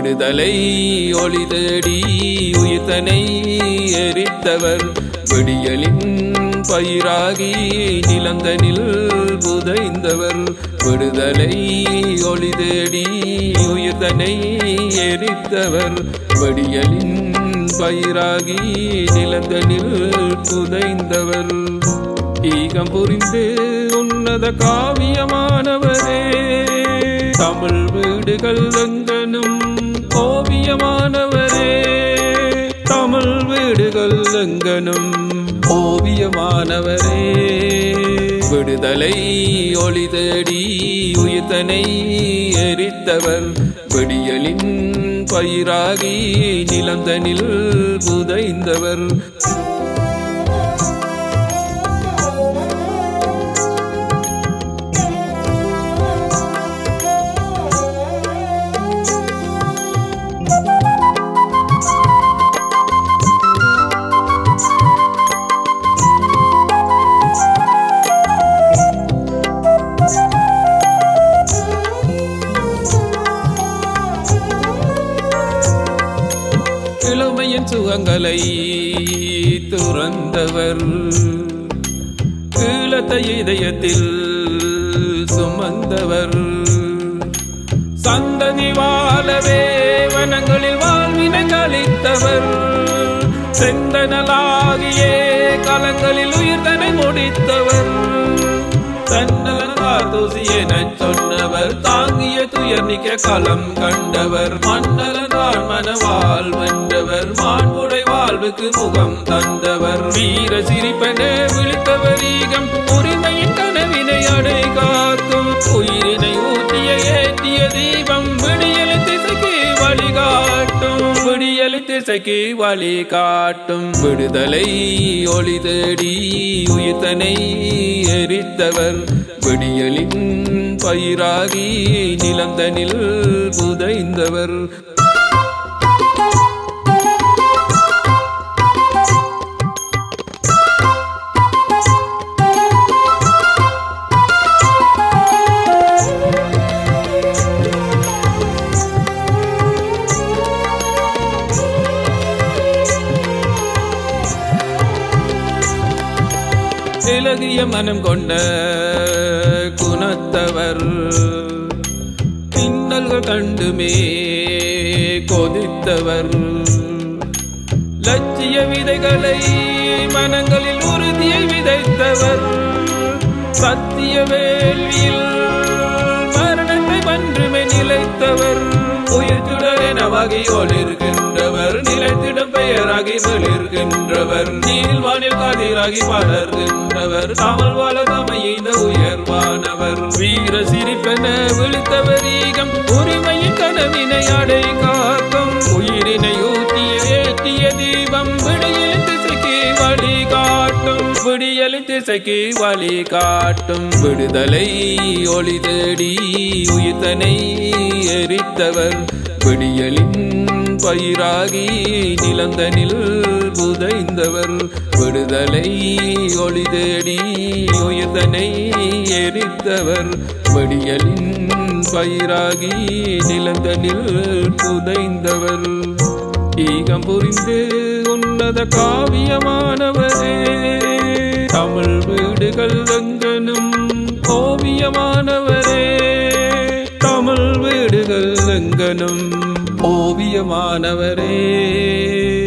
விடுதலை ஒளி தேடி உயிர்த்தனை எரித்தவர் விடியலின் பயிராகி நிலந்தனில் புதைந்தவர் விடுதலை ஒளி தேடி உயிர்த்தனை எரித்தவர் விடியலின் பயிராகி நிலந்தனில் புதைந்தவர் ஈகம் புரிந்து உன்னத காவியமானவரே தமிழ் வீடுகள் எங்கனும் ஓவியமானவரே தமிழ் வீடுகள் எங்கனும் ஓவியமானவரே விடுதலை ஒளி தேடி உயிர்த்தனை எரித்தவர் விடியலின் பயிராகி நிலந்தனில் புதைந்தவர் இளமையின் சுகங்களை துறந்தவர் ஈழத்தை இதயத்தில் சுமந்தவர் சந்ததி வாழவே வனங்களில் வாழ்வினை கழித்தவர் செந்தனலாகியே களங்களில் உயிர்தனை முடித்தவர் தன்னலங்கார் தூசி எனச் சொன்னவர் தாங்கிய துயர் நிக்க களம் கண்டவர் மன்னலன்றால் மனவாள் வென்றவர் மாண்புடை வாழ்வுக்கு முகம் தந்தவர் வீர சிரிப்பென விழித்தவர் ஈகம் உரிமையின் கனவினை அடை காக்கும் உயிரினை ஊற்றிய ஏற்றிய தீபம் விடியலை திசைக்கு வழிகாட்டும் விடியலை திசைக்கு வழி காட்டும் விடுதலை ஒளி தேடி உயிர்த்தனை எரித்தவர் விடியலின் பயிராகி நிலந்தனில் புதைந்தவர் இலகிய மனம் கொண்ட குணத்தவர் பின்னல்கள் கண்டுமே கொதித்தவர் லட்சிய விதைகளை மனங்களில் உறுதியை விதைத்தவர் சத்திய வேள்வியில் மரணத்தை மன்றுமே நிலைத்தவர் உயிர் சுடரென வகை ஒளிர்கின்றவர் நிலைத்திடம் பெயராகி வெளிர்கின்றவர் நீள்வானில் கதிராகி படர்கின்றவர் தமிழ் வாழ தமையின உயர்வானவர் வீர சிரிப்பென விழித்தவர் ஈகம் உரிமையின் கனவினை அடை காக்கும் உயிரினை ஊற்றிய ஏற்றிய தீபம் விடியலின் திசைக்கு வழி காட்டும் விடியலின் திசைக்கு வழி காட்டும் விடுதலை ஒளி தேடி உயிர்த்தனை எரித்தவர் விடியலின் பயிராகி நிலந்தனில் புதைந்தவர் விடுதலை ஒளி தேடி உயிர்த்தனை எரித்தவர் விடியலின் பயிராகி நிலந்தனில் புதைந்தவர் ஈகம் புரிந்து உன்னத காவியமானவரே தமிழ் வீடுகள் எங்கனும் ஓவியமானவரே தமிழ் வீடுகள் எங்கனும் ஓவியமானவரே